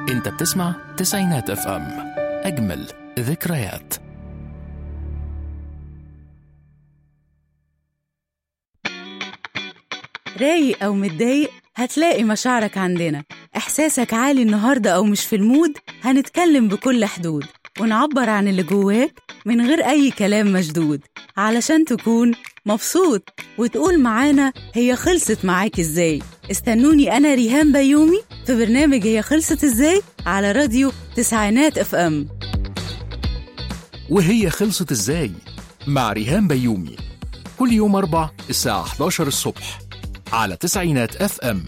انت بتسمع تسعينات اف ام اجمل ذكريات رايق أو متضايق هتلاقي مشاعرك عندنا إحساسك عالي النهاردة أو مش في المود هنتكلم بكل حدود ونعبر عن اللي جواك من غير أي كلام مشدود علشان تكون مبسوط وتقول معانا هي خلصت معاك إزاي استنوني أنا ريهام بيومي في برنامج هي خلصت إزاي على راديو تسعينات اف ام وهي خلصت ازاي مع ريهام بيومي كل يوم أربع الساعة 11 الصبح على تسعينات اف ام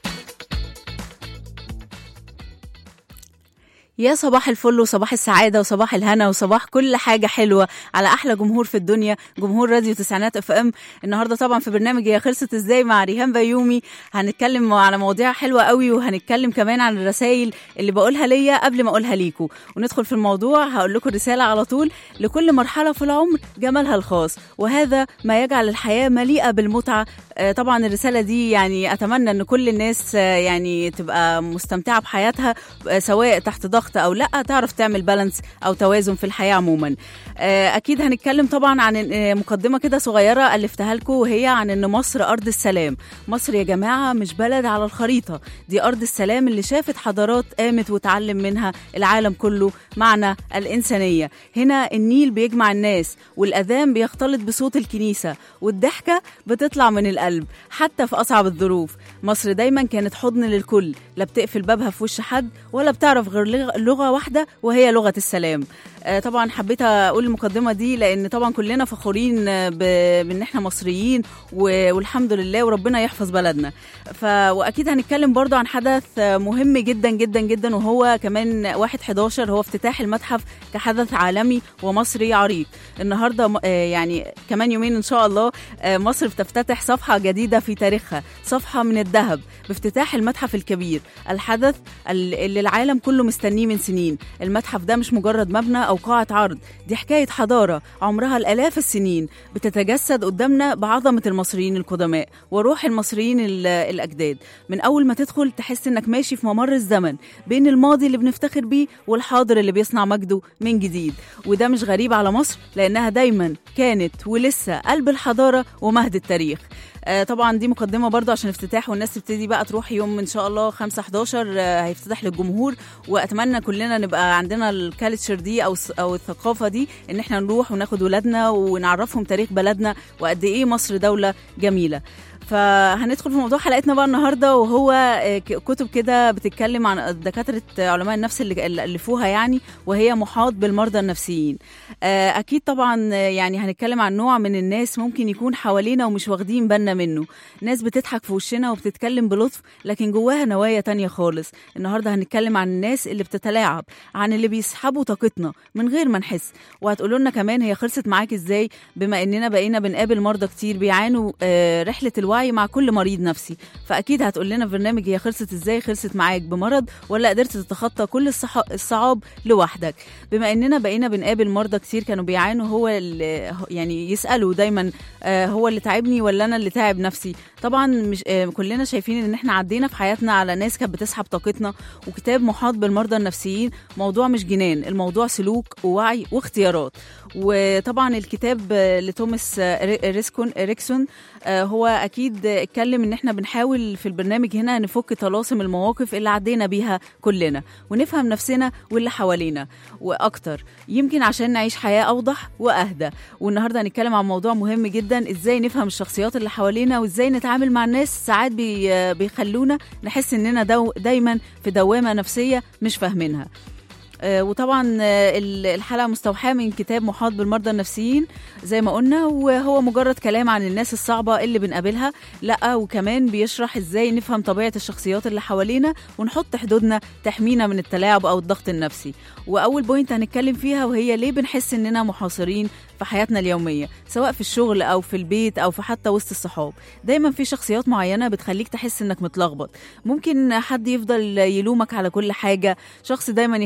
يا صباح الفل وصباح السعادة وصباح الهنا وصباح كل حاجة حلوة على أحلى جمهور في الدنيا جمهور راديو تسعينات اف ام النهاردة طبعا في برنامج هي خلصت ازاي مع ريهام بيومي هنتكلم على مواضيع حلوة قوي وهنتكلم كمان عن الرسائل اللي بقولها ليا قبل ما أقولها ليكوا وندخل في الموضوع هقول لكم الرسالة على طول لكل مرحلة في العمر جمالها الخاص وهذا ما يجعل الحياة مليئة بالمتعة آه، طبعا الرسالة دي يعني أتمنى أن كل الناس آه، يعني تبقى مستمتعة بحياتها آه، سواء تحت ضغط أو لا تعرف تعمل بالانس أو توازن في الحياة عموما آه، أكيد هنتكلم طبعا عن آه، مقدمة كده صغيرة ألفتها لكم وهي عن أن مصر أرض السلام مصر يا جماعة مش بلد على الخريطة دي أرض السلام اللي شافت حضارات قامت وتعلم منها العالم كله معنى الإنسانية هنا النيل بيجمع الناس والأذان بيختلط بصوت الكنيسة والضحكة بتطلع من القلب حتى في أصعب الظروف مصر دايما كانت حضن للكل لا بتقفل بابها في وش حد ولا بتعرف غير لغ- لغة واحدة وهي لغة السلام آه، طبعا حبيت اقول المقدمه دي لان طبعا كلنا فخورين آه، ب- بان احنا مصريين و- والحمد لله وربنا يحفظ بلدنا ف واكيد هنتكلم برضو عن حدث آه، مهم جدا جدا جدا وهو كمان 1 11 هو افتتاح المتحف كحدث عالمي ومصري عريق النهارده م- آه، يعني كمان يومين ان شاء الله آه، مصر بتفتتح صفحه جديده في تاريخها صفحه من الذهب بافتتاح المتحف الكبير الحدث ال- اللي العالم كله مستنيه من سنين المتحف ده مش مجرد مبنى او قاعه عرض دي حكايه حضاره عمرها الالاف السنين بتتجسد قدامنا بعظمه المصريين القدماء وروح المصريين ال- الاجداد من اول ما تدخل تحس انك ماشي في ممر الزمن بين الماضي اللي بنفتخر بيه والحاضر اللي بيصنع مجده من جديد وده مش غريب على مصر لانها دايما كانت ولسه قلب الحضاره ومهد التاريخ آه، طبعا دي مقدمه برضو عشان افتتاح والناس تبتدي بقى تروح يوم ان شاء الله 5 11 آه، هيفتتح للجمهور واتمنى كلنا نبقى عندنا الكالتشر دي او الس- او الثقافه دي ان احنا نروح وناخد ولادنا ونعرفهم تاريخ بلدنا وقد ايه مصر دوله جميله فهندخل في موضوع حلقتنا بقى النهارده وهو آه، ك- كتب كده بتتكلم عن دكاتره علماء النفس اللي اللي الفوها يعني وهي محاط بالمرضى النفسيين آه، اكيد طبعا آه، يعني هنتكلم عن نوع من الناس ممكن يكون حوالينا ومش واخدين بالنا منه ناس بتضحك في وشنا وبتتكلم بلطف لكن جواها نوايا تانية خالص النهارده هنتكلم عن الناس اللي بتتلاعب عن اللي بيسحبوا طاقتنا من غير ما نحس وهتقولوا لنا كمان هي خلصت معاك ازاي بما اننا بقينا بنقابل مرضى كتير بيعانوا آه، رحله الوعي مع كل مريض نفسي فاكيد هتقول لنا في برنامج هي خلصت ازاي خلصت معاك بمرض ولا قدرت تتخطى كل الصح- الصعاب لوحدك بما اننا بقينا بنقابل مرضى كتير كانوا بيعانوا هو اللي يعني يسالوا دايما آه، هو اللي تعبني ولا انا اللي تعب نفسي طبعا مش آه، كلنا شايفين ان احنا عدينا في حياتنا على ناس كانت بتسحب طاقتنا وكتاب محاط بالمرضى النفسيين موضوع مش جنان الموضوع سلوك ووعي واختيارات وطبعا الكتاب آه، لتوماس آه، ري- ريسكون ريكسون آه، هو اكيد آه، اتكلم ان احنا بنحاول في البرنامج هنا نفك طلاسم المواقف اللي عدينا بيها كلنا ونفهم نفسنا واللي حوالينا واكتر يمكن عشان نعيش حياه اوضح واهدى والنهارده هنتكلم عن موضوع مهم جدا ازاي نفهم الشخصيات اللي حوالينا وازاي نتعامل مع الناس ساعات بي آه، بيخلونا نحس اننا دو دايما في دوامه نفسيه مش فاهمينها آه، وطبعا آه، ال- الحلقه مستوحاه من كتاب محاط بالمرضى النفسيين زي ما قلنا وهو مجرد كلام عن الناس الصعبه اللي بنقابلها لا وكمان بيشرح ازاي نفهم طبيعه الشخصيات اللي حوالينا ونحط حدودنا تحمينا من التلاعب او الضغط النفسي واول بوينت هنتكلم فيها وهي ليه بنحس اننا محاصرين في حياتنا اليوميه سواء في الشغل او في البيت او في حتى وسط الصحاب دايما في شخصيات معينه بتخليك تحس انك متلخبط ممكن حد يفضل يلومك على كل حاجه شخص دايما يخليك تحس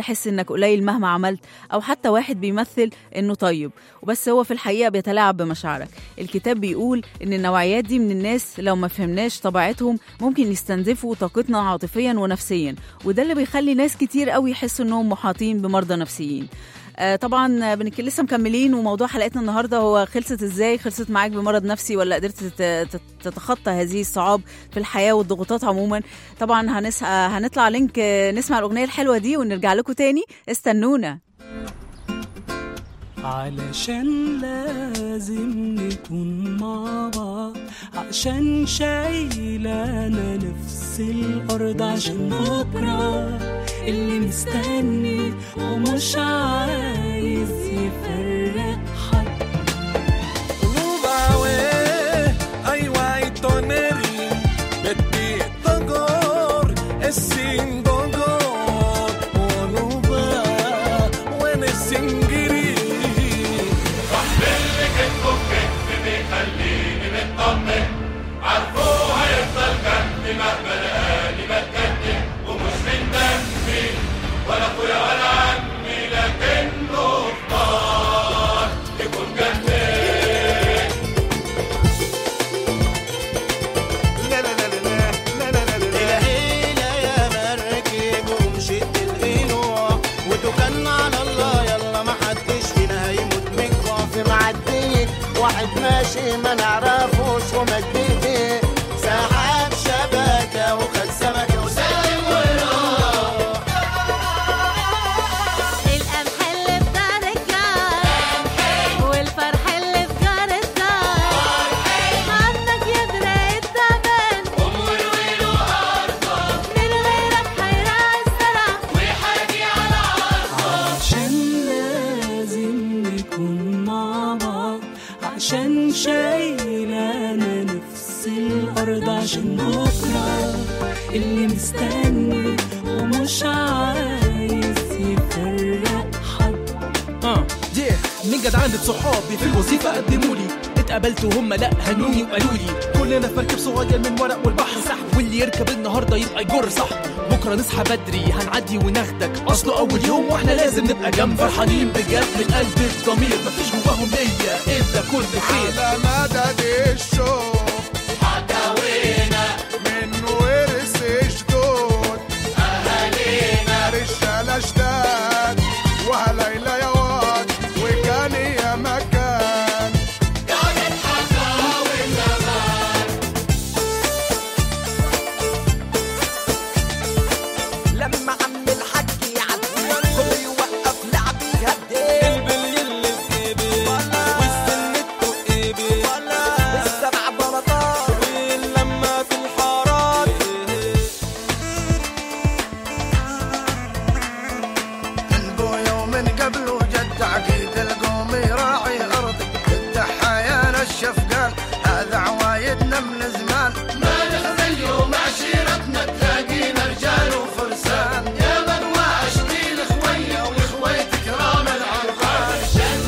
تحس انك قليل مهما عملت او حتى واحد بيمثل انه طيب وبس هو في الحقيقه بيتلاعب بمشاعرك الكتاب بيقول ان النوعيات دي من الناس لو ما فهمناش طبيعتهم ممكن يستنزفوا طاقتنا عاطفيا ونفسيا وده اللي بيخلي ناس كتير قوي يحسوا انهم محاطين بمرضى نفسيين آه، طبعا بنك لسه مكملين وموضوع حلقتنا النهارده هو خلصت ازاي خلصت معاك بمرض نفسي ولا قدرت تت- تت- تتخطى هذه الصعاب في الحياه والضغوطات عموما طبعا هنس... آه، هنطلع لينك آه، نسمع الاغنيه الحلوه دي ونرجع لكم تاني استنونا علشان لازم نكون مع بعض عشان شايلانا نفس الأرض عشان بكرة اللي مستني ومش عايز يفرق حد Rubawe, ai guai toneri, beti togor, esin gogor, onuba, wen esingiri. لا لا لا لا لا لا لا لا الهيلة يا مركب ومشيت القنوع وتوكلنا على الله يلا ما حدش فينا هيموت من الجوع في معدية واحد ماشي ما نعرفوش ومد بيديه سحب شبكة وخد سمكة وسلم وراح القمح اللي في دار الجار والفرح اللي في جار الدار عنك يا دراع التعبان أمور ويلو أرضك من غيرك هيرعى الزرع ويحاجي على عرض عشان لازم نكون مع بعض عشان شايلانا نفس الأرض عشان بكرة اللي مستني ومش عايز يفرق حد اه ديه من جدعانة صحابي في الوظيفة قدمولي اتقابلت وهم لا هنوني وقالوا لي كلنا في مركب صغير من ورق والبحر صح واللي يركب النهارده يبقى يجر صح بكره نصحى بدري هنعدي وناخدك اصله اول يوم واحنا لازم نبقى جنب فرحانين بجد من قلب الضمير مفيش جواهم نية الا كل خير على مدد الشوق حكاوينا من ورث جدود أهالينا رجالة جداد وهليلة يا واد وكان يا مكان لما عم الحاج يعدي كله يوقف لعب يهدي البلي اللي في ايدي والسنة في ايدي السبع بلاطات واللمة في الحارات قلبه يوم قبله جد عقيد القوم يراعي أرضي التحايا الشفقان هذا عوايدنا من زمان ما نخذل يوم عشيرتنا تلاقينا رجال وفرسان يا من وعشتي الخوية والخويت كرام العرفان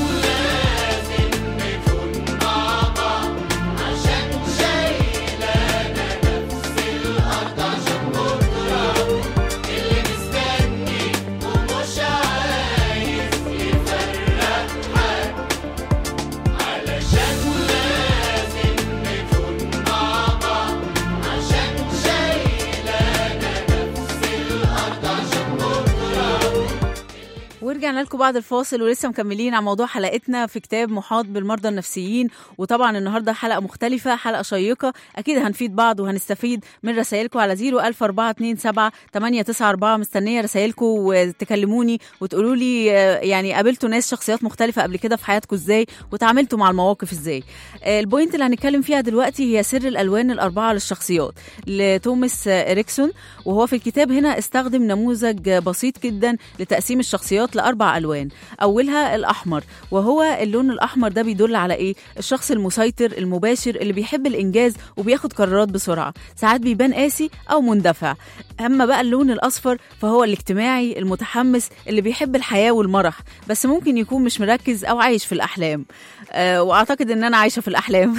ورجعنا لكم بعد الفاصل ولسه مكملين على موضوع حلقتنا في كتاب محاط بالمرضى النفسيين وطبعا النهارده حلقه مختلفه حلقه شيقه اكيد هنفيد بعض وهنستفيد من رسائلكم على 01427 894 مستنيه رسائلكم وتكلموني وتقولوا لي آه، يعني قابلتوا ناس شخصيات مختلفه قبل كده في حياتكم ازاي وتعاملتوا مع المواقف ازاي آه، البوينت اللي هنتكلم فيها دلوقتي هي سر الالوان الاربعه للشخصيات لتوماس آه، اريكسون وهو في الكتاب هنا استخدم نموذج بسيط جدا لتقسيم الشخصيات لاربع أربع ألوان أولها الأحمر وهو اللون الأحمر ده بيدل على إيه؟ الشخص المسيطر المباشر اللي بيحب الإنجاز وبياخد قرارات بسرعة ساعات بيبان قاسي أو مندفع أما بقى اللون الأصفر فهو الاجتماعي المتحمس اللي بيحب الحياة والمرح بس ممكن يكون مش مركز أو عايش في الأحلام آه وأعتقد إن أنا عايشة في الأحلام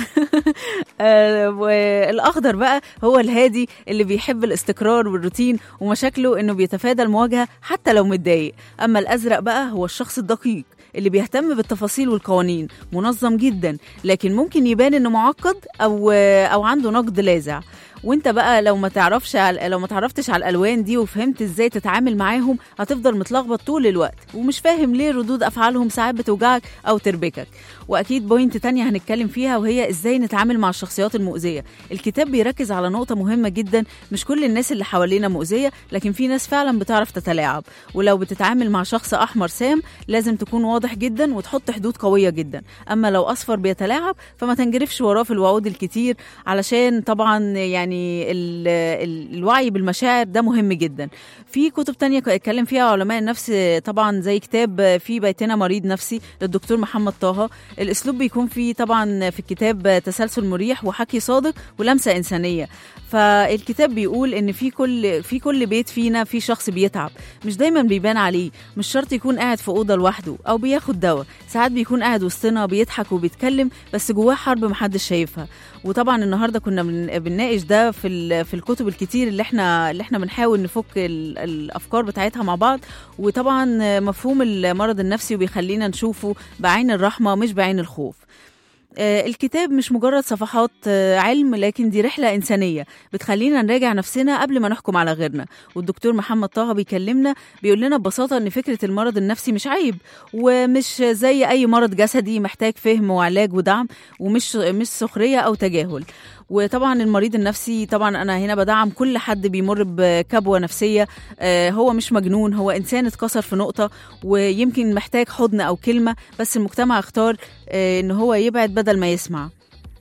آه والأخضر بقى هو الهادي اللي بيحب الاستقرار والروتين ومشاكله إنه بيتفادى المواجهة حتى لو متضايق أما الأزرق بقى هو الشخص الدقيق اللي بيهتم بالتفاصيل والقوانين منظم جدا لكن ممكن يبان انه معقد او او عنده نقد لاذع وانت بقى لو ما تعرفش على لو ما تعرفتش على الالوان دي وفهمت ازاي تتعامل معاهم هتفضل متلخبط طول الوقت ومش فاهم ليه ردود افعالهم ساعات بتوجعك او تربكك واكيد بوينت تانية هنتكلم فيها وهي ازاي نتعامل مع الشخصيات المؤذيه الكتاب بيركز على نقطه مهمه جدا مش كل الناس اللي حوالينا مؤذيه لكن في ناس فعلا بتعرف تتلاعب ولو بتتعامل مع شخص احمر سام لازم تكون واضح جدا وتحط حدود قويه جدا اما لو اصفر بيتلاعب فما تنجرفش وراه في الوعود الكتير علشان طبعا يعني ال ال الوعي بالمشاعر ده مهم جدا في كتب تانية اتكلم فيها علماء النفس طبعا زي كتاب في بيتنا مريض نفسي للدكتور محمد طه الاسلوب بيكون فيه طبعا في الكتاب تسلسل مريح وحكي صادق ولمسه انسانيه فالكتاب بيقول ان في كل في كل بيت فينا في شخص بيتعب مش دايما بيبان عليه مش شرط يكون قاعد في اوضه لوحده او بياخد دواء ساعات بيكون قاعد وسطنا بيضحك وبيتكلم بس جواه حرب محدش شايفها وطبعا النهارده كنا بن- بنناقش ده في ال- في الكتب الكتير اللي احنا اللي احنا بنحاول نفك ال- الافكار بتاعتها مع بعض وطبعا مفهوم المرض النفسي وبيخلينا نشوفه بعين الرحمه مش بعين الخوف آه، الكتاب مش مجرد صفحات آه، علم لكن دي رحلة إنسانية بتخلينا نراجع نفسنا قبل ما نحكم على غيرنا والدكتور محمد طه بيكلمنا بيقول لنا ببساطة إن فكرة المرض النفسي مش عيب ومش زي أي مرض جسدي محتاج فهم وعلاج ودعم ومش مش سخرية أو تجاهل وطبعا المريض النفسي طبعا انا هنا بدعم كل حد بيمر بكبوه نفسيه آه، هو مش مجنون هو انسان اتكسر في نقطه ويمكن محتاج حضن او كلمه بس المجتمع اختار آه، ان هو يبعد بدل ما يسمع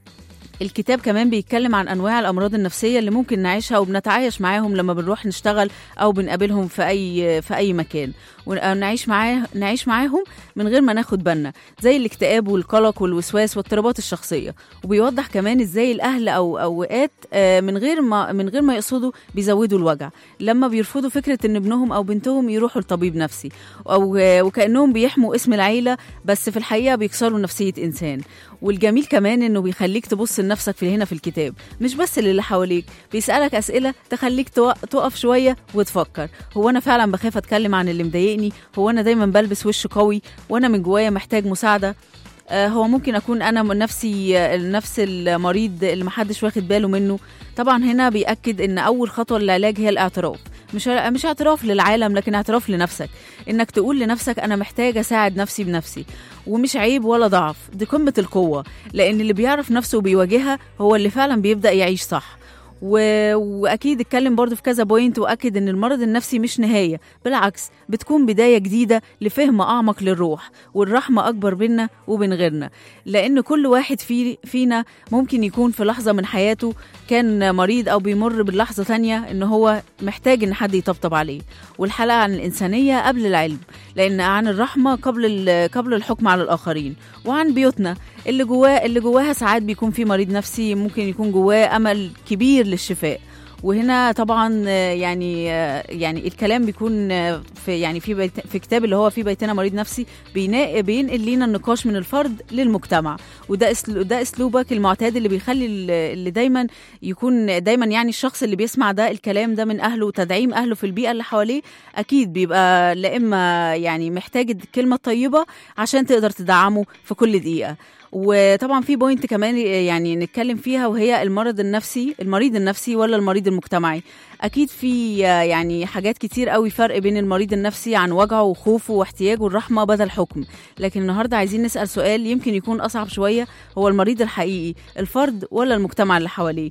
الكتاب كمان بيتكلم عن انواع الامراض النفسيه اللي ممكن نعيشها وبنتعايش معاهم لما بنروح نشتغل او بنقابلهم في اي في اي مكان ونعيش معاه نعيش معاهم من غير ما ناخد بالنا زي الاكتئاب والقلق والوسواس واضطرابات الشخصيه وبيوضح كمان ازاي الاهل او اوقات آه، من غير ما من غير ما يقصدوا بيزودوا الوجع لما بيرفضوا فكره ان ابنهم او بنتهم يروحوا لطبيب نفسي او آه، وكانهم بيحموا اسم العيله بس في الحقيقه بيكسروا نفسيه انسان والجميل كمان انه بيخليك تبص لنفسك في هنا في الكتاب مش بس للي حواليك بيسالك اسئله تخليك تو- تقف شويه وتفكر هو انا فعلا بخاف اتكلم عن اللي مضايقني هو انا دايما بلبس وش قوي وانا من جوايا محتاج مساعده آه، هو ممكن اكون انا من نفسي آه، نفس المريض اللي محدش واخد باله منه طبعا هنا بيأكد ان اول خطوه للعلاج هي الاعتراف مش مش اعتراف للعالم لكن اعتراف لنفسك انك تقول لنفسك انا محتاج اساعد نفسي بنفسي ومش عيب ولا ضعف دي قمه القوه لان اللي بيعرف نفسه وبيواجهها هو اللي فعلا بيبدا يعيش صح و... واكيد اتكلم برضو في كذا بوينت واكد ان المرض النفسي مش نهايه بالعكس بتكون بدايه جديده لفهم اعمق للروح والرحمه اكبر بينا وبين غيرنا لان كل واحد في... فينا ممكن يكون في لحظه من حياته كان مريض او بيمر باللحظه تانية ان هو محتاج ان حد يطبطب عليه والحلقه عن الانسانيه قبل العلم لان عن الرحمه قبل ال... قبل الحكم على الاخرين وعن بيوتنا اللي جواه اللي جواها ساعات بيكون في مريض نفسي ممكن يكون جواه امل كبير للشفاء وهنا طبعا آه، يعني آه، يعني الكلام بيكون آه، في يعني في بيت في كتاب اللي هو في بيتنا مريض نفسي بينا- بينقل لينا النقاش من الفرد للمجتمع وده اسلو ده اسلوبك المعتاد اللي بيخلي ال- اللي دايما يكون دايما يعني الشخص اللي بيسمع ده الكلام ده من اهله وتدعيم اهله في البيئه اللي حواليه اكيد بيبقى لا اما يعني محتاج الكلمه الطيبه عشان تقدر تدعمه في كل دقيقه وطبعا في بوينت كمان يعني نتكلم فيها وهي المرض النفسي المريض النفسي ولا المريض المجتمعي اكيد في يعني حاجات كتير قوي فرق بين المريض النفسي عن وجعه وخوفه واحتياجه الرحمه بدل حكم لكن النهارده عايزين نسال سؤال يمكن يكون اصعب شويه هو المريض الحقيقي الفرد ولا المجتمع اللي حواليه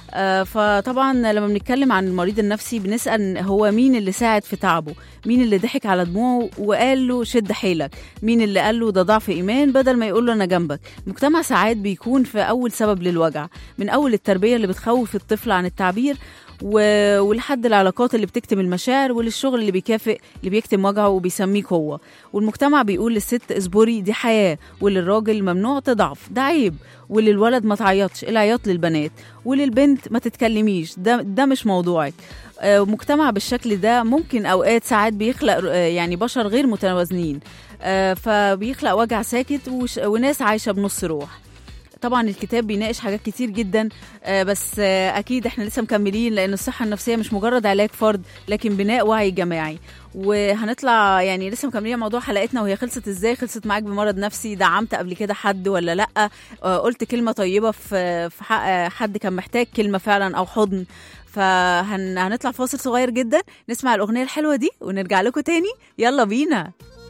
آه، فطبعا لما بنتكلم عن المريض النفسي بنسأل هو مين اللي ساعد في تعبه مين اللي ضحك على دموعه وقال له شد حيلك مين اللي قال له ده ضعف إيمان بدل ما يقول له أنا جنبك المجتمع ساعات بيكون في أول سبب للوجع من أول التربية اللي بتخوف الطفل عن التعبير و... ولحد العلاقات اللي بتكتم المشاعر وللشغل اللي بيكافئ اللي بيكتم وجعه وبيسميه قوة والمجتمع بيقول للست اصبري دي حياة وللراجل ممنوع تضعف ده عيب وللولد ما تعيطش العياط للبنات وللبنت ما تتكلميش ده ده مش موضوعك آه، مجتمع بالشكل ده ممكن اوقات ساعات بيخلق آه، يعني بشر غير متوازنين آه، فبيخلق وجع ساكت وش- وناس عايشه بنص روح طبعا الكتاب بيناقش حاجات كتير جدا آه، بس آه، اكيد احنا لسه مكملين لان الصحه النفسيه مش مجرد علاج فرد لكن بناء وعي جماعي وهنطلع يعني لسه مكملين موضوع حلقتنا وهي خلصت ازاي خلصت معاك بمرض نفسي دعمت قبل كده حد ولا لا آه، قلت كلمه طيبه في في حق آه، حد كان محتاج كلمه فعلا او حضن فهنطلع فاصل صغير جدا نسمع الاغنيه الحلوه دي ونرجع لكم تاني يلا بينا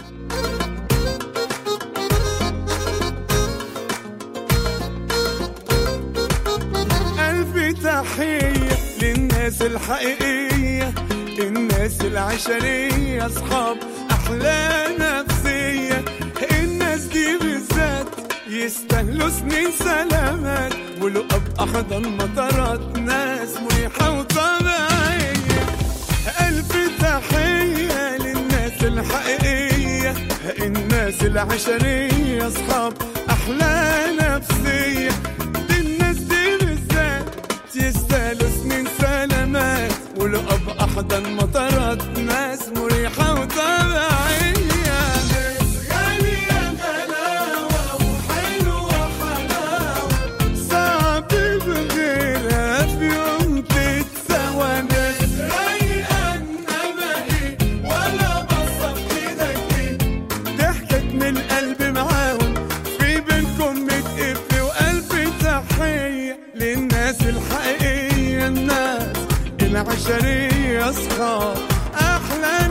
ألف تحية للناس الحقيقية الناس العشرية أصحاب أحلى نفسية الناس دي بالذات يستاهلوا سنين سلامات ولقب أحضن مطارات ناس مريحة وطبيعية ألف تحية للناس الحقيقية الناس العشرية أصحاب أحلى نفسية الناس دي بالذات يستاهلوا سنين سلامات ولقب أحضن مطارات ناس مريحة وطبيعية ناس غالية غلاوة وحلوة حلاوة صعب بغيرها في يوم تتسوى ناس رايقة إنما إيه ولا بصة في إيدك إيه ضحكت من القلب معاهم في بينكم متقف وقلب تحية للناس الحقيقية الناس العشرية أصحاب أحلى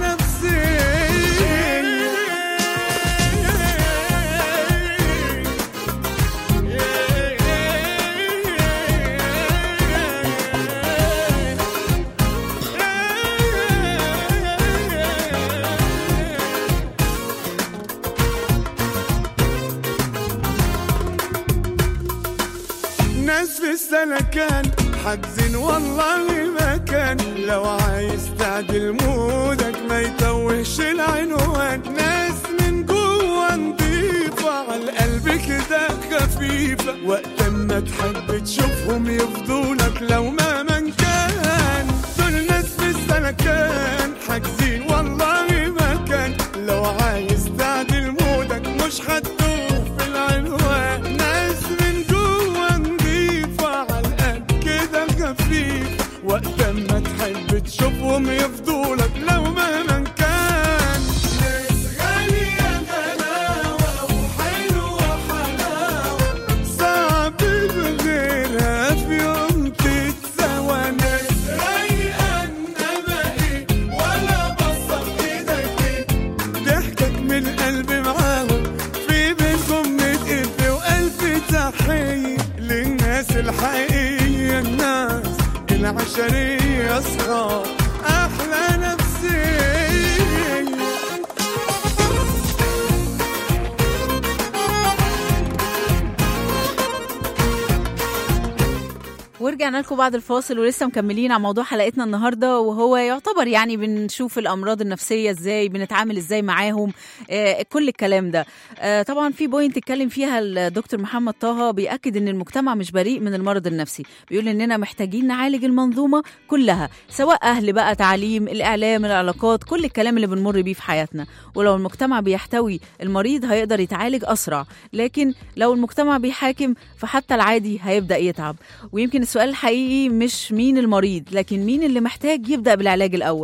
نفسية ناس في السلكان حاجزين والله مكان لو عايز تعدل مودك ما يتوهش العنوان ناس من جوه نضيفة على القلب كده خفيفة وقت ما تحب تشوفهم يفضولك لو ما من كان دول ناس في السلكان حاجزين والله مكان لو عايز تعدل مودك مش هتدوخ في العنوان ناس من جوه نضيفة على القلب كده خفيف وقت ما تحب تشوفهم يفضولك لو مهما كان ناس غالية غلاوة وحلوة حلاوة صعب بغيرها في يوم تتسوى ناس رايقة إنما إيه ولا بصة في إيدك إيه ضحكك من القلب معاهم في بينكم متقف وألف تحية للناس الحقيقية الناس العشرية أصحاب أحلى نفسية ورجعنا لكم بعد الفاصل ولسه مكملين على موضوع حلقتنا النهارده وهو يعتبر يعني بنشوف الامراض النفسيه ازاي بنتعامل ازاي معاهم آه كل الكلام ده آه طبعا في بوينت اتكلم فيها الدكتور محمد طه بياكد ان المجتمع مش بريء من المرض النفسي بيقول اننا محتاجين نعالج المنظومه كلها سواء اهل بقى تعليم الاعلام العلاقات كل الكلام اللي بنمر بيه في حياتنا ولو المجتمع بيحتوي المريض هيقدر يتعالج اسرع لكن لو المجتمع بيحاكم فحتى العادي هيبدا يتعب ويمكن السؤال الحقيقي مش مين المريض لكن مين اللي محتاج يبدا بالعلاج الاول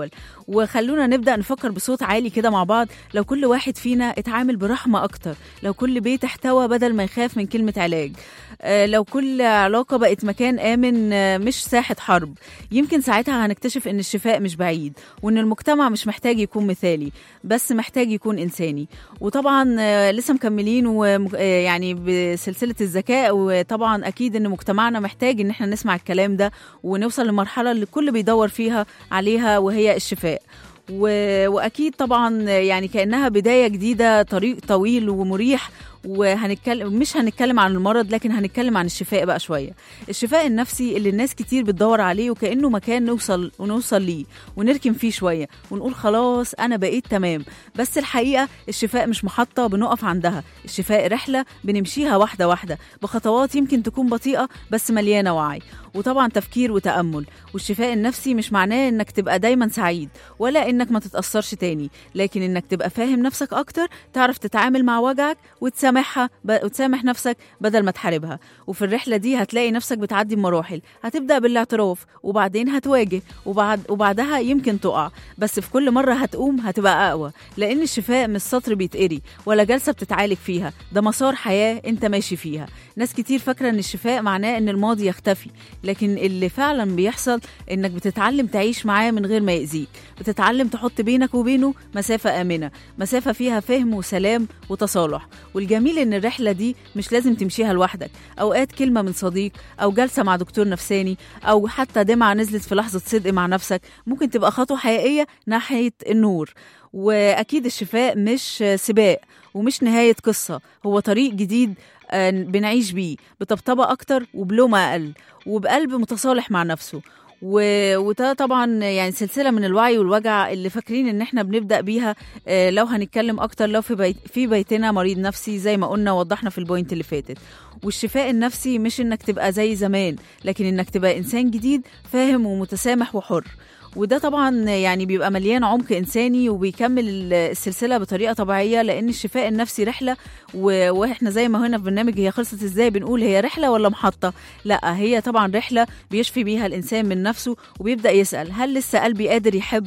وخلونا نبدا نفكر بصوت عالي كده مع بعض لو كل واحد فينا اتعامل برحمه اكتر لو كل بيت احتوى بدل ما يخاف من كلمه علاج آه، لو كل علاقه بقت مكان امن آه، مش ساحه حرب يمكن ساعتها هنكتشف ان الشفاء مش بعيد وان المجتمع مش محتاج يكون مثالي بس محتاج يكون انساني وطبعا آه، لسه مكملين ويعني بسلسله الذكاء وطبعا اكيد ان مجتمعنا محتاج ان احنا نسمع الكلام ده ونوصل لمرحله اللي الكل بيدور فيها عليها وهي الشفاء و... واكيد طبعا يعني كانها بدايه جديده طريق طويل ومريح وهنتكلم مش هنتكلم عن المرض لكن هنتكلم عن الشفاء بقى شويه الشفاء النفسي اللي الناس كتير بتدور عليه وكانه مكان نوصل ونوصل ليه ونركن فيه شويه ونقول خلاص انا بقيت تمام بس الحقيقه الشفاء مش محطه بنقف عندها الشفاء رحله بنمشيها واحده واحده بخطوات يمكن تكون بطيئه بس مليانه وعي وطبعا تفكير وتامل والشفاء النفسي مش معناه انك تبقى دايما سعيد ولا انك ما تتاثرش تاني لكن انك تبقى فاهم نفسك اكتر تعرف تتعامل مع وجعك وتسامحها ب... وتسامح نفسك بدل ما تحاربها وفي الرحله دي هتلاقي نفسك بتعدي بمراحل هتبدا بالاعتراف وبعدين هتواجه وبعد وبعدها يمكن تقع بس في كل مره هتقوم هتبقى اقوى لان الشفاء مش سطر بيتقري ولا جلسه بتتعالج فيها ده مسار حياه انت ماشي فيها ناس كتير فاكره ان الشفاء معناه ان الماضي يختفي لكن اللي فعلا بيحصل انك بتتعلم تعيش معاه من غير ما يأذيك بتتعلم تحط بينك وبينه مسافة آمنة مسافة فيها فهم وسلام وتصالح والجميل ان الرحلة دي مش لازم تمشيها لوحدك اوقات كلمة من صديق او جلسة مع دكتور نفساني او حتى دمعة نزلت في لحظة صدق مع نفسك ممكن تبقى خطوة حقيقية ناحية النور واكيد الشفاء مش سباق ومش نهاية قصة هو طريق جديد آه، بنعيش بيه بطبطبة أكتر وبلومة أقل وبقلب متصالح مع نفسه و... وده طبعا يعني سلسله من الوعي والوجع اللي فاكرين ان احنا بنبدا بيها آه، لو هنتكلم اكتر لو في بيت في بيتنا مريض نفسي زي ما قلنا وضحنا في البوينت اللي فاتت والشفاء النفسي مش انك تبقى زي زمان لكن انك تبقى انسان جديد فاهم ومتسامح وحر وده طبعا يعني بيبقى مليان عمق انساني وبيكمل ال- السلسله بطريقه طبيعيه لان الشفاء النفسي رحله و- واحنا زي ما هنا في برنامج هي خلصت ازاي بنقول هي رحله ولا محطه لا هي طبعا رحله بيشفي بيها الانسان من نفسه وبيبدا يسال هل لسه قلبي قادر يحب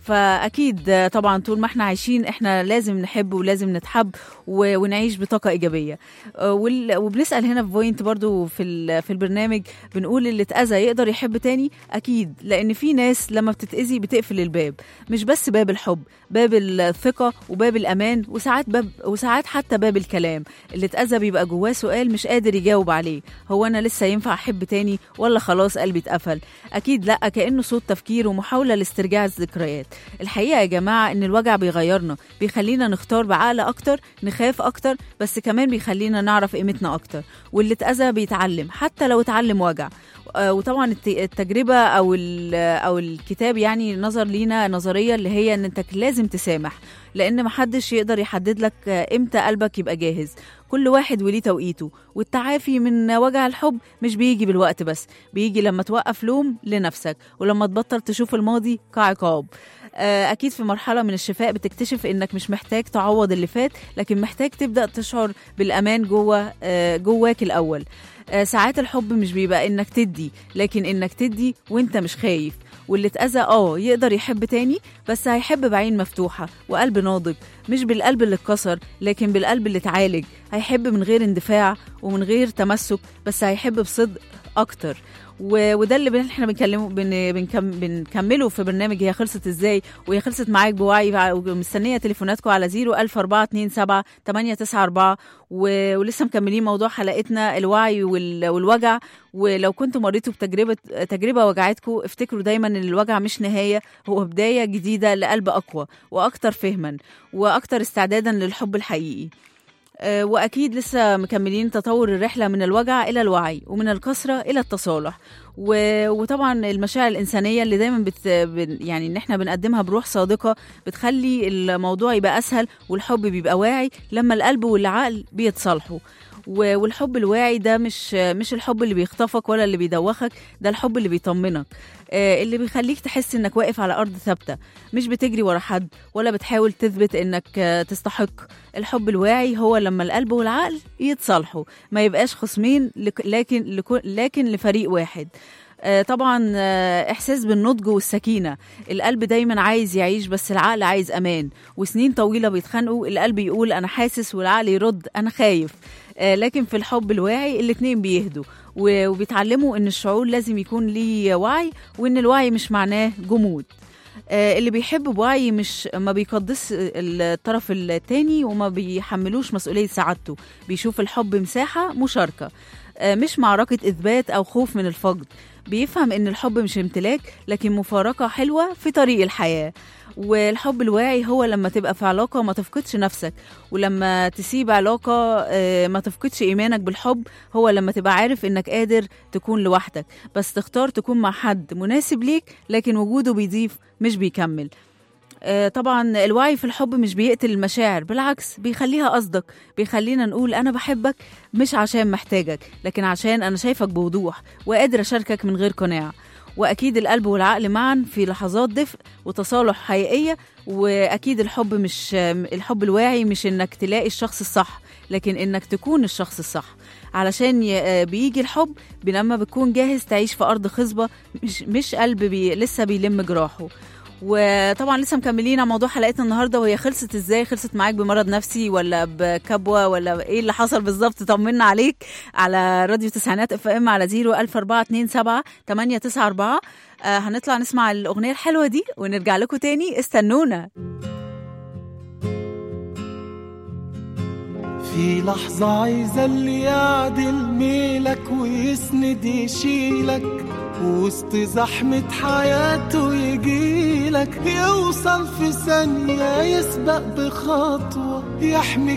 فاكيد طبعا طول ما احنا عايشين احنا لازم نحب ولازم نتحب و- ونعيش بطاقه ايجابيه آه، وال- وبنسال هنا في بوينت برضو في ال- في البرنامج بنقول اللي اتاذى يقدر يحب تاني اكيد لان في ناس لما بتتاذي بتقفل الباب مش بس باب الحب باب الثقه وباب الامان وساعات باب وساعات حتى باب الكلام اللي اتاذى بيبقى جواه سؤال مش قادر يجاوب عليه هو انا لسه ينفع احب تاني ولا خلاص قلبي اتقفل اكيد لا كانه صوت تفكير ومحاوله لاسترجاع الذكريات الحقيقه يا جماعه ان الوجع بيغيرنا بيخلينا نختار بعقل اكتر نخاف اكتر بس كمان بيخلينا نعرف قيمتنا اكتر واللي اتاذى بيتعلم حتى لو اتعلم وجع آه، وطبعا الت- التجربه او ال- او الكتاب يعني نظر لينا نظريه اللي هي ان انت لازم تسامح لان محدش يقدر يحدد لك آه، امتى قلبك يبقى جاهز كل واحد وليه توقيته والتعافي من وجع الحب مش بيجي بالوقت بس بيجي لما توقف لوم لنفسك ولما تبطل تشوف الماضي كعقاب آه، اكيد في مرحله من الشفاء بتكتشف انك مش محتاج تعوض اللي فات لكن محتاج تبدا تشعر بالامان جوه آه، جواك الاول آه، ساعات الحب مش بيبقى انك تدي لكن انك تدي وانت مش خايف واللي اتأذى اه يقدر يحب تاني بس هيحب بعين مفتوحة وقلب ناضج مش بالقلب اللي اتكسر لكن بالقلب اللي اتعالج هيحب من غير اندفاع ومن غير تمسك بس هيحب بصدق اكتر و- وده اللي بن- احنا بنكلمه بن بنكم بنكمله في برنامج هي خلصت ازاي وهي خلصت معاك بوعي ومستنيه تليفوناتكم على 01427 894 و- ولسه مكملين موضوع حلقتنا الوعي وال- والوجع ولو كنتوا مريتوا بتجربه تجربه وجعتكم افتكروا دايما ان الوجع مش نهايه هو بدايه جديده لقلب اقوى واكتر فهما واكتر استعدادا للحب الحقيقي آه، واكيد لسه مكملين تطور الرحله من الوجع الى الوعي ومن الكسره الى التصالح و- وطبعا المشاعر الانسانيه اللي دايما بت بن- يعني ان احنا بنقدمها بروح صادقه بتخلي الموضوع يبقى اسهل والحب بيبقى واعي لما القلب والعقل بيتصالحوا و- والحب الواعي ده مش مش الحب اللي بيخطفك ولا اللي بيدوخك ده الحب اللي بيطمنك آه، اللي بيخليك تحس انك واقف على ارض ثابته مش بتجري ورا حد ولا بتحاول تثبت انك آه، تستحق الحب الواعي هو لما القلب والعقل يتصالحوا ما يبقاش خصمين لك- لكن لكو- لكن لفريق واحد آه، طبعا آه، احساس بالنضج والسكينه القلب دايما عايز يعيش بس العقل عايز امان وسنين طويله بيتخانقوا القلب يقول انا حاسس والعقل يرد انا خايف آه، لكن في الحب الواعي الاتنين بيهدوا و- وبيتعلموا ان الشعور لازم يكون ليه وعي وان الوعي مش معناه جمود آه، اللي بيحب بوعي مش ما بيقدس الطرف التاني وما بيحملوش مسؤولية سعادته بيشوف الحب مساحة مشاركة آه، مش معركة إثبات أو خوف من الفقد بيفهم إن الحب مش امتلاك لكن مفارقة حلوة في طريق الحياة والحب الواعي هو لما تبقى في علاقة ما تفقدش نفسك ولما تسيب علاقة آه، ما تفقدش إيمانك بالحب هو لما تبقى عارف إنك قادر تكون لوحدك بس تختار تكون مع حد مناسب ليك لكن وجوده بيضيف مش بيكمل آه، طبعا الوعي في الحب مش بيقتل المشاعر بالعكس بيخليها قصدك بيخلينا نقول انا بحبك مش عشان محتاجك لكن عشان انا شايفك بوضوح وقادر اشاركك من غير قناع واكيد القلب والعقل معا في لحظات دفء وتصالح حقيقيه واكيد الحب مش الحب الواعي مش انك تلاقي الشخص الصح لكن انك تكون الشخص الصح علشان ي- آه، بيجي الحب لما بتكون جاهز تعيش في ارض خصبه مش مش قلب بي لسه بيلم جراحه وطبعا لسه مكملين على موضوع حلقتنا النهارده وهي خلصت ازاي خلصت معاك بمرض نفسي ولا بكبوه ولا ايه اللي حصل بالظبط طمنا عليك على راديو تسعينات اف ام على 01427 894 آه هنطلع نسمع الاغنيه الحلوه دي ونرجع لكم تاني استنونا في لحظة عايزة اللي يعدل ميلك ويسند يشيلك وسط زحمة حياته يجيلك يوصل في ثانية يسبق بخطوة يحميك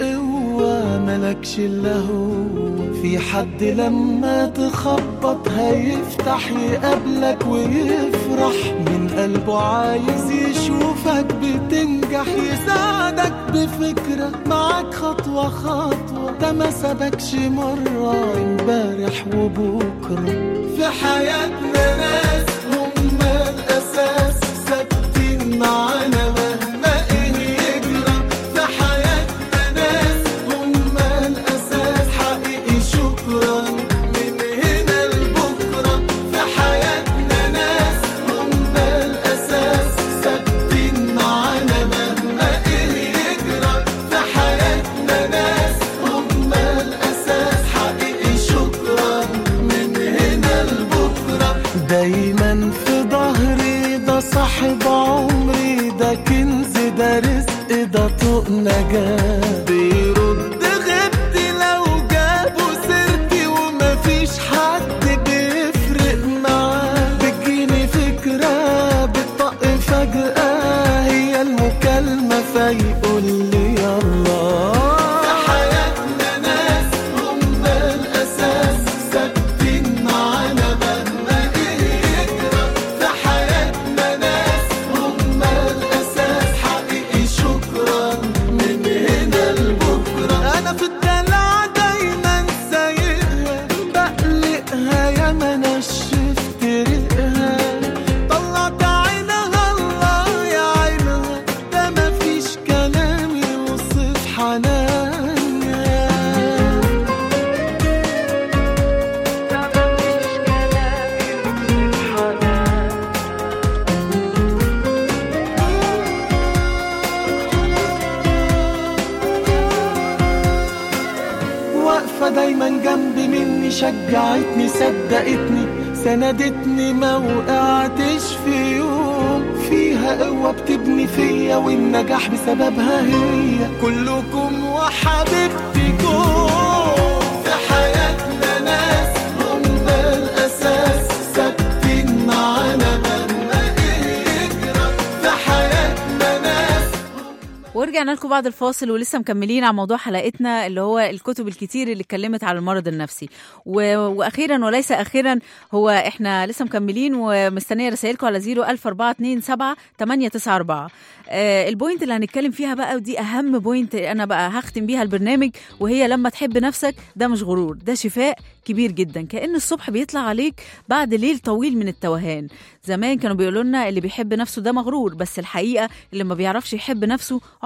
بقوة ملكش إلا هو في حد لما تخبط هيفتح يقابلك ويفرح من قلبه عايز يشوفك بتنجح يساعدك بفكرة معاك خطوة خطوة ده ما سابكش مرة امبارح وبكرة في حياتنا ناس هم الأساس ثابتين معانا مهما إيه يجرى في حياتنا ناس هم الأساس حقيقي شكرا من هنا لبكرة في حياتنا ناس هم الأساس ثابتين معانا مهما إيه يجرى في حياتنا ناس هم الأساس حقيقي شكرا من هنا لبكرة دايما في ظهري ده صاحب عمري ده كنز ده رزق ده طوق نجاة بيرد غبتي لو جابوا سيرتي ومفيش حد بيفرق معاه بتجيني فكرة بتطق فجأة هي المكالمة فيقول لي يلا في حياتنا ناس هم الأساس ثابتين معانا مهما إيه يجرى في حياتنا ناس هم الأساس حقيقي شكرا من هنا لبكرة أنا في الدلع دايما سايقها بقلقها يا ما نشفت ريقها طلعت عينها الله يا عينها ده مفيش كلام يوصف حنانها واقفة دايما جنبي مني شجعتني صدقتني سندتني ما وقعتش في يوم فيها قوة بتبني فيا والنجاح بسببها هي كلكم وحبيبتكم في حياتنا ناس هم الأساس ثابتين معانا مهما إيه يجرى في حياتنا ناس ورجعنا لكم بعد الفاصل ولسه مكملين على موضوع حلقتنا اللي هو الكتب الكتير اللي اتكلمت على المرض النفسي و... واخيرا وليس اخيرا هو احنا لسه مكملين ومستنيه رسائلكم على 01427 894 آه البوينت اللي هنتكلم فيها بقى ودي اهم بوينت انا بقى هختم بيها البرنامج وهي لما تحب نفسك ده مش غرور ده شفاء كبير جدا كأن الصبح بيطلع عليك بعد ليل طويل من التوهان زمان كانوا بيقولوا لنا اللي بيحب نفسه ده مغرور بس الحقيقة اللي ما بيعرفش يحب نفسه عمره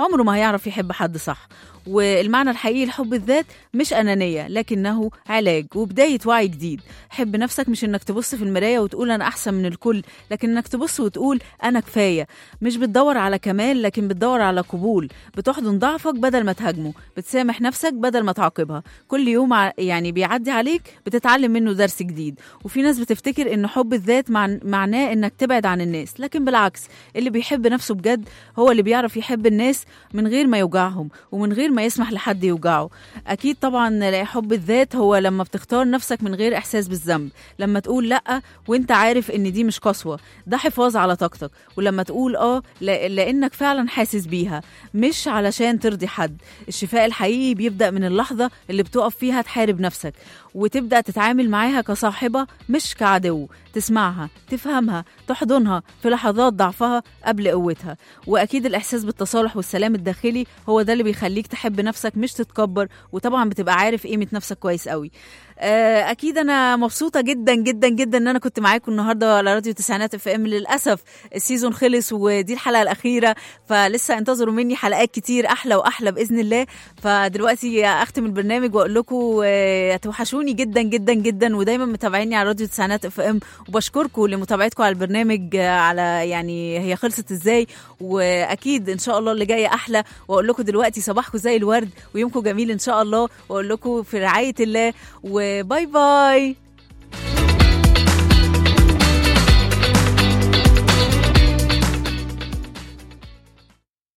عمره ما هيعرف يحب حد صح والمعنى الحقيقي لحب الذات مش أنانية لكنه علاج وبداية وعي جديد حب نفسك مش إنك تبص في المراية وتقول أنا أحسن من الكل لكن إنك تبص وتقول أنا كفاية مش بتدور على كمال لكن بتدور على قبول بتحضن ضعفك بدل ما تهاجمه بتسامح نفسك بدل ما تعاقبها كل يوم ع- يعني بيعدي عليك بتتعلم منه درس جديد وفي ناس بتفتكر إن حب الذات مع... معناه إنك تبعد عن الناس لكن بالعكس اللي بيحب نفسه بجد هو اللي بيعرف يحب الناس من غير ما يوجعهم ومن غير ما يسمح لحد يوجعه اكيد طبعا حب الذات هو لما بتختار نفسك من غير احساس بالذنب لما تقول لا وانت عارف ان دي مش قسوه ده حفاظ على طاقتك ولما تقول اه لا- لانك فعلا حاسس بيها مش علشان ترضي حد الشفاء الحقيقي بيبدا من اللحظه اللي بتقف فيها تحارب نفسك وتبدا تتعامل معاها كصاحبه مش كعدو تسمعها تفهمها تحضنها في لحظات ضعفها قبل قوتها واكيد الاحساس بالتصالح والسلام الداخلي هو ده اللي بيخليك تحب نفسك مش تتكبر وطبعا بتبقى عارف قيمه نفسك كويس قوي آه، اكيد انا مبسوطه جدا جدا جدا ان انا كنت معاكم النهارده على راديو تسعينات اف ام للاسف السيزون خلص ودي الحلقه الاخيره فلسه انتظروا مني حلقات كتير احلى واحلى باذن الله فدلوقتي اختم البرنامج واقول لكم آه، هتوحشوني جدا جدا جدا ودايما متابعيني على راديو تسعينات اف ام وبشكركم لمتابعتكم على البرنامج آه، على يعني هي خلصت ازاي واكيد ان شاء الله اللي جاي احلى واقول لكم دلوقتي صباحكم زي الورد ويومكم جميل ان شاء الله واقول لكم في رعايه الله وباي باي